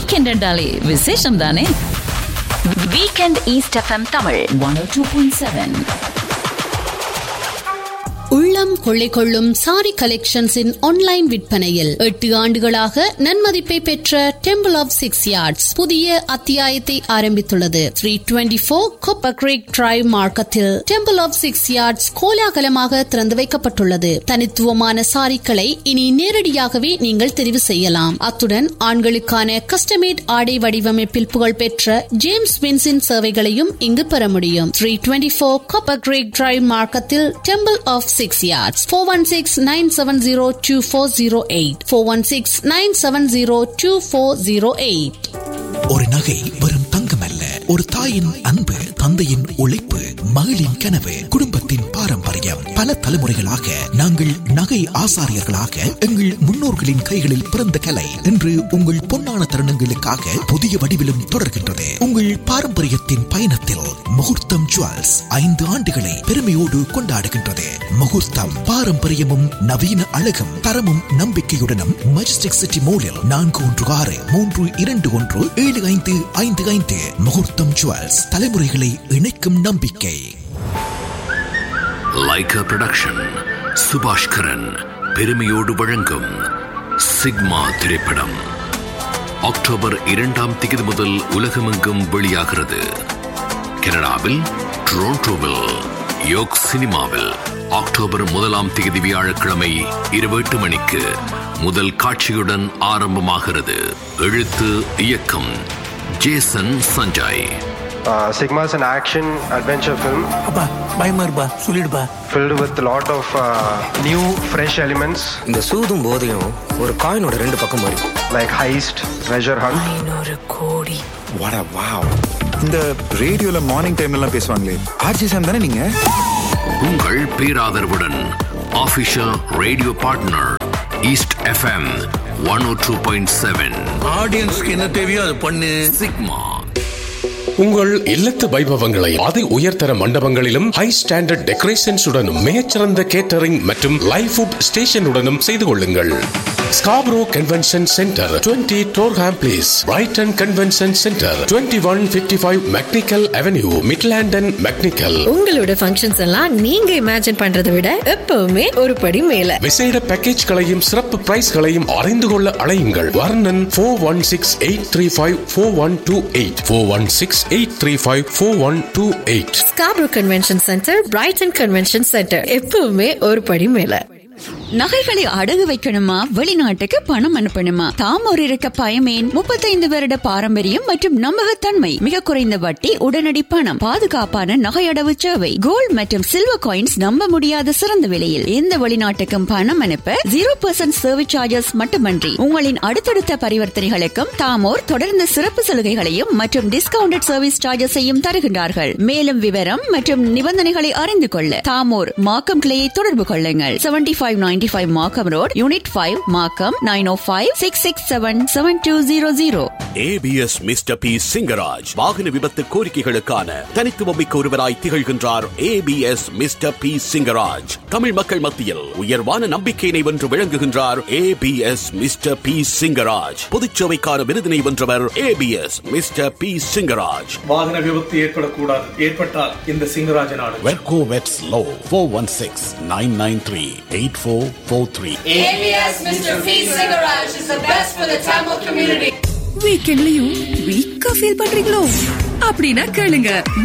Weekend என்றாலே விசேஷம் தானே weekend East FM Tamil one two point seven உள்ளம் கொள்ளை கொள்ளும் சாரி கலெக்ஷன்ஸின் ஆன்லைன் விற்பனையில் எட்டு ஆண்டுகளாக நன்மதிப்பை பெற்ற டெம்பிள் ஆஃப் சிக்ஸ் யார்ட்ஸ் புதிய அத்தியாயத்தை ஆரம்பித்துள்ளது three twenty four Copper Creek Drive மார்க்கத்தில் டெம்பிள் ஆஃப் சிக்ஸ் யார்ட்ஸ் கோலாகலமாக திறந்து வைக்கப்பட்டுள்ளது தனித்துவமான சாரிக்களை இனி நேரடியாகவே நீங்கள் தெரிவு செய்யலாம் அத்துடன் ஆண்களுக்கான கஸ்டமேட் ஆடை வடிவமைப்பில் புகழ்பெற்ற ஜேம்ஸ் வின்ஸின் சேவைகளையும் இங்கு பெற முடியும் three twenty four Copper Creek Drive மார்க்கத்தில் Temple of Six Yards four one six nine seven zero two four zero eight four one six nine seven zero two four zero eight ஒரு நகை வெறும் தங்கம் அல்ல ஒரு தாயின் அன்பு தந்தையின் உழைப்பு மகளின் கனவு குடும்பத்தின் பாரம்பரியம் பல தலைமுறைகளாக நாங்கள் நகை ஆசாரியர்களாக எங்கள் முன்னோர்களின் கைகளில் பிறந்த கலை இன்று உங்கள் பொன்னான தருணங்களுக்காக புதிய வடிவிலும் தொடர்கின்றது உங்கள் பாரம்பரியத்தின் பயணத்தில் முகூர்த்தம் ஜுவல்ஸ் ஐந்து ஆண்டுகளை பெருமையோடு கொண்டாடுகின்றது முகூர்த்தம் பாரம்பரியமும் நவீன அழகும் தரமும் நம்பிக்கையுடனும் மஜஸ்டிக் சிட்டி மோலில் நான்கு ஒன்று ஆறு மூன்று இரண்டு ஒன்று ஏழு ஐந்து ஐந்து ஐந்து முகூர்த்தம் ஜுவல்ஸ் தலைமுறைகளை இணைக்கும் நம்பிக்கை லைகா ப்ரொடக்ஷன் சுபாஷ்கரன் பெருமையோடு வழங்கும் சிக்மா திரைப்படம் அக்டோபர் இரண்டாம் தேதி முதல் உலகமெங்கும் வெளியாகிறது கனடாவில் டொரண்டோவில் யோக் சினிமாவில் அக்டோபர் முதலாம் தேதி வியாழக்கிழமை இரவு எட்டு மணிக்கு முதல் காட்சியுடன் ஆரம்பமாகிறது எழுத்து இயக்கம் Jason Sanjay Uh, Sigma is an action adventure film அப்பா பயமா இருப்பா சொல்லிடுப்பா filled with a lot of uh, new, fresh elements இந்த சூதும் போதையும் ஒரு காயினோட ரெண்டு பக்கம் மாதிரி like heist, treasure hunt. வாடா வாவ் இந்த ரேடியோல மார்னிங் டைம்ல எல்லாம் பேசுவாங்களே ஆர்ஜி சாம் தானே நீங்க உங்கள் பேராதரவுடன் official radio partner East FM one O two point seven ஆடியன்ஸ்க்கு என்ன தேவையோ அது பண்ணு சிக்மா உங்கள் இல்லத்து வைபவங்களை அதி உயர்தர மண்டபங்களிலும் ஹை ஸ்டாண்டர்ட் டெக்கரேஷன்ஸுடனும் மிகச்சிறந்த கேட்டரிங் மற்றும் லைவ் ஃபுட் ஸ்டேஷனுடனும் செய்து கொள்ளுங்கள் Scarborough Convention Centre 20 Dorham Place Brighton Convention Centre 2155 one fifty five McNicoll Avenue Midland and McNicoll உங்களோட ஃபங்க்ஷன்ஸ் எல்லாம் நீங்க இமேஜின் பண்றதை விட எப்பவுமே ஒரு படி மேல விசேட பேக்கேஜ்களையும் சிறப்பு பிரைஸ்களையும் அறிந்து கொள்ள அழையுங்கள் Varnan four one six eight three five four one two eight four one six eight three five four one two eight Scarborough Convention Centre Brighton Convention Centre எப்பவுமே ஒரு படி மேல நகைகளை அடகு வைக்கணுமா வெளிநாட்டுக்கு பணம் அனுப்பணுமா தாம் ஒரு இருக்க பயமேன் முப்பத்தைந்து வருட பாரம்பரியம் மற்றும் நம்பகத்தன்மை மிக குறைந்த வட்டி உடனடி பணம் பாதுகாப்பான நகை அடவு சேவை கோல்ட் மற்றும் சில்வர் காயின்ஸ் நம்ப முடியாத சிறந்த விலையில் எந்த வெளிநாட்டுக்கும் பணம் அனுப்ப ஜீரோ பர்சன்ட் சர்வீஸ் சார்ஜஸ் மட்டுமன்றி உங்களின் அடுத்தடுத்த பரிவர்த்தனைகளுக்கும் தாமோர் தொடர்ந்து சிறப்பு சலுகைகளையும் மற்றும் டிஸ்கவுண்டட் சர்வீஸ் சார்ஜஸையும் தருகின்றார்கள் மேலும் விவரம் மற்றும் நிபந்தனைகளை அறிந்து கொள்ள தாமோர் மாக்கம் கிளையை தொடர்பு கொள்ளுங்கள் seventy five ninety five Markham Road unit five Markham nine O five six six seven seven two zero zero ABS mister P Singaraj வாகன விபத்து கோரிக்கைகளுக்கான தனித்துவமிக்க ஒருவராய் திகழ்கின்றார் ABS mister P Singaraj Tamil மக்கள் மத்தியில் உயர்வான நம்பிக்கையினை வென்று விளங்குகின்றார் ஏபிஎஸ் மிஸ்டர் பி சிங்கராஜ் பொதுச்சேவைக்கான விருதினை வென்றவர் ஏபிஎஸ் மிஸ்டர் பி சிங்கராஜ் வாகன விபத்து ஏற்படக்கூடாது ஏற்பட்டால் இந்த சிங்கராஜ நாடு வெர்கோ வெட்ஸ் லோ four one six nine nine three eight four four three ABS Mr. P. Cigarage is the best for the Tamil community. வீக்கெண்ட்லயும் வீக்கா ஃபீல் பண்றீங்களோ அப்படின்னா கேளுங்க